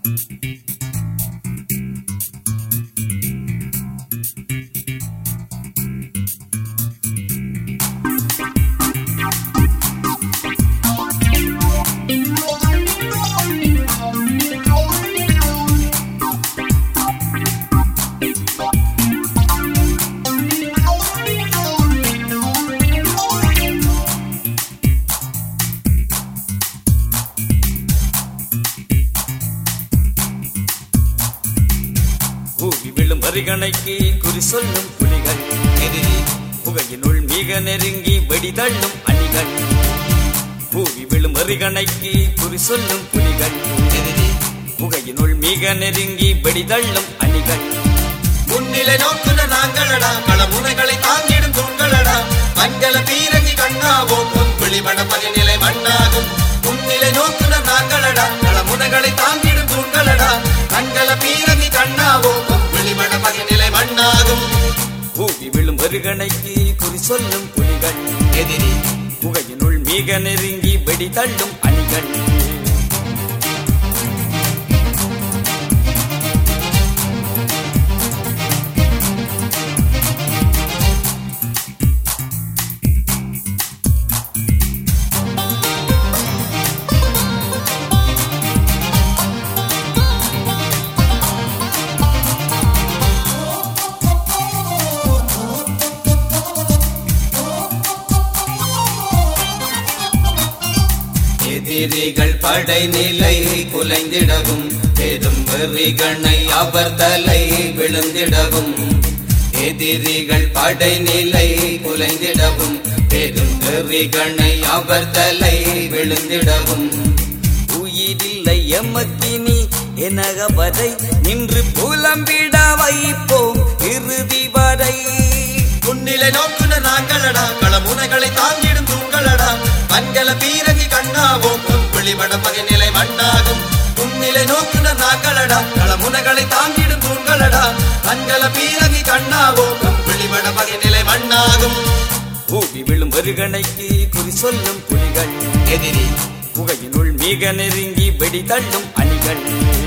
கூவி விழும் அருகணைக்கு குறி சொல்லும் புலிகள் எதிரி புகையினுள் மிக நெருங்கி வெடி தள்ளும் அணிகள் கூவி விழும் அருகணைக்கு குறி சொல்லும் புலிகள் எதிரி புகையினுள் மிக நெருங்கி வெடி தள்ளும் அணிகள் முன்னிலை நோக்குன நாங்களடா களமுனைகளை தாங்கிடும் தூண்களடா மங்கள பீரங்கி கண்ணாவோம் பொன் வெளிவட பகைநிலை மண்ணாகும் முன்னிலை நோக்குன நாங்களடா களமுனைகளை தாங்கிடும் தூண்களடா மங்கள பீரங்கி கண்ணாவோம் பொன் வெளிவட பகைநிலை மண்ணாகும் கூவி விழும் அருகணைக்கு குறி சொல்லும் புலிகள் எதிரி புகையினுள் மிக நெருங்கி வெடி தள்ளும் அணிகள் எதிரிகள் படை நிலை குலைந்திடவும் பெரும் வெறிகணை அவர் தலை விழுந்திடவும் எதிரிகள் படை நிலை குலைந்திடவும் பெரும் வெறிகணை அவர் தலை விழுந்திடவும் உயிரில்லை எமக்கினி எனகவரை நின்று புலம்பிட வைப்போம் இறுதி வரை முன்னிலை நோக்குன நாங்களடா களமுனைகளை தாங்கிடும் தூண்களடா மங்கள பீரங்கி கண்ணாவோம் பொன் வெளிவட பகைநிலை மண்ணாகும் முன்னிலை நோக்குன நாங்களடா களமுனைகளை தாங்கிடும் தூண்களடா மங்கள பீரங்கி கண்ணாவோம் பொன் வெளிவட பகைநிலை மண்ணாகும் கூவி விழும் அருகணைக்கு குறி சொல்லும் புலிகள் எதிரி புகையினுள் மிக நெருங்கி வெடி தள்ளும் அணிகள்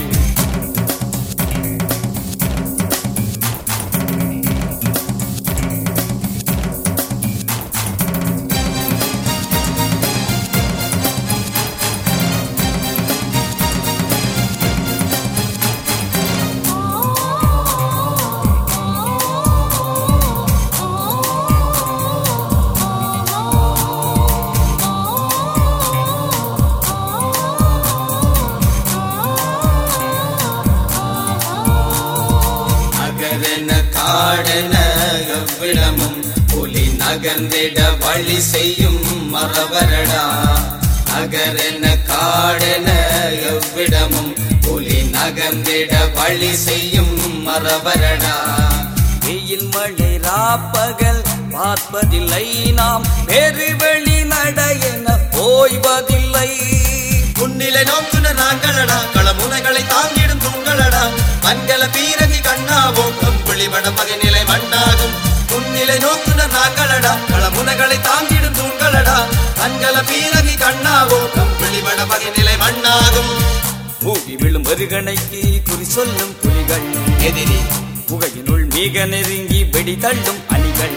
நகரென காடென எவ்விடமும் புலி நகர்ந்திட வழி செய்யும் மரவரடா நகரென காடென எவ்விடமும் புலி நகர்ந்திட வழி செய்யும் மரவரடா வெயில் மழை ராப்பகல் பார்ப்பதில்லை நாம் வேறு வெளி நடையென ஓய்வதில்லை முன்னிலை நோக்குன நாங்களடா களமுனைகளை தாங்கிடும் தூண்களடா மங்கள பீரங்கி கண்ணாவோ வெளிவட பகைநிலை மண்ணாகும் முன்னிலை நோக்குன நாங்களடா களமுனைகளை தாங்கிடும் தூண்களடா மங்கள பீரங்கி கண்ணாவோ வெளிவட பகைநிலை மண்ணாகும் கூவி விழும் அருகணைக்கு குறி சொல்லும் புலிகள் எதிரி புகையினுள் மிக நெருங்கி வெடி தள்ளும் அணிகள்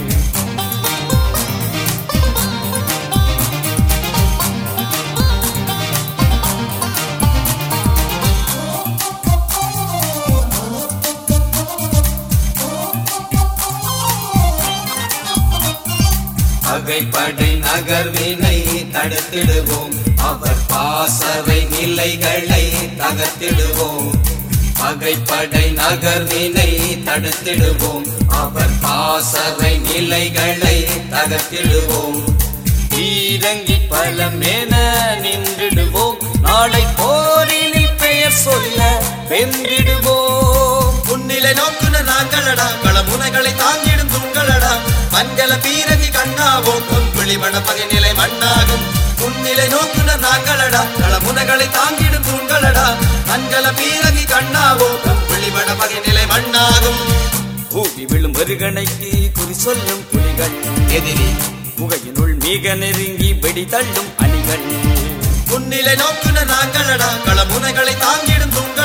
பகைப்படை நகர்வினை தடுத்திடுவோம் அவர் பாசறை நிலைகளை தகர்த்திடுவோம் பகைப்படை நகர்வினை தடுத்திடுவோம் அவர் பாசறை நிலைகளை தகர்த்திடுவோம் பீரங்கி பலமென நின்றிடுவோம் நாளை போரினில் பெயர் சொல்ல வென்றிடுவோம் முன்னிலை நோக்குன நாங்களடா களமுனைகளை தாங்கிடும் தூண்களடா மங்கள பீரங்கி கண்ணாவோ பொன் வெளிவட பகைநிலை மண்ணாகும் முன்னிலை நோக்குன நாங்களடா களமுனைகளை தாங்கிடும் தூண்களடா மங்கள பீரங்கி கண்ணாவோ பொன் வெளிவட பகைநிலை மண்ணாகும் கூவி விழும் அருகணைக்கு குறி சொல்லும் புலிகள் எதிரி புகையினுள் மிக நெருங்கி வெடி தள்ளும் அணிகள் முன்னிலை நோக்குன நாங்களடா களமுனைகளை தாங்கிடும் தூண்கள்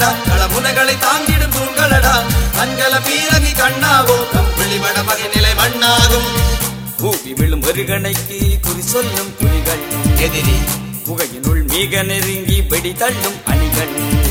நாங்களடா களமுனைகளை தாங்கிடும் தூண்களடா மண்கல பீரங்கி கண்ணாவோ வெளிவட பகைநிலை மண்ணாகும் பூவி விழும் மருகணைக்கு குறி சொல்லும் புலிகள் எதிரி புகையினுள் மிக நெருங்கி வெடி தள்ளும் அணிகள்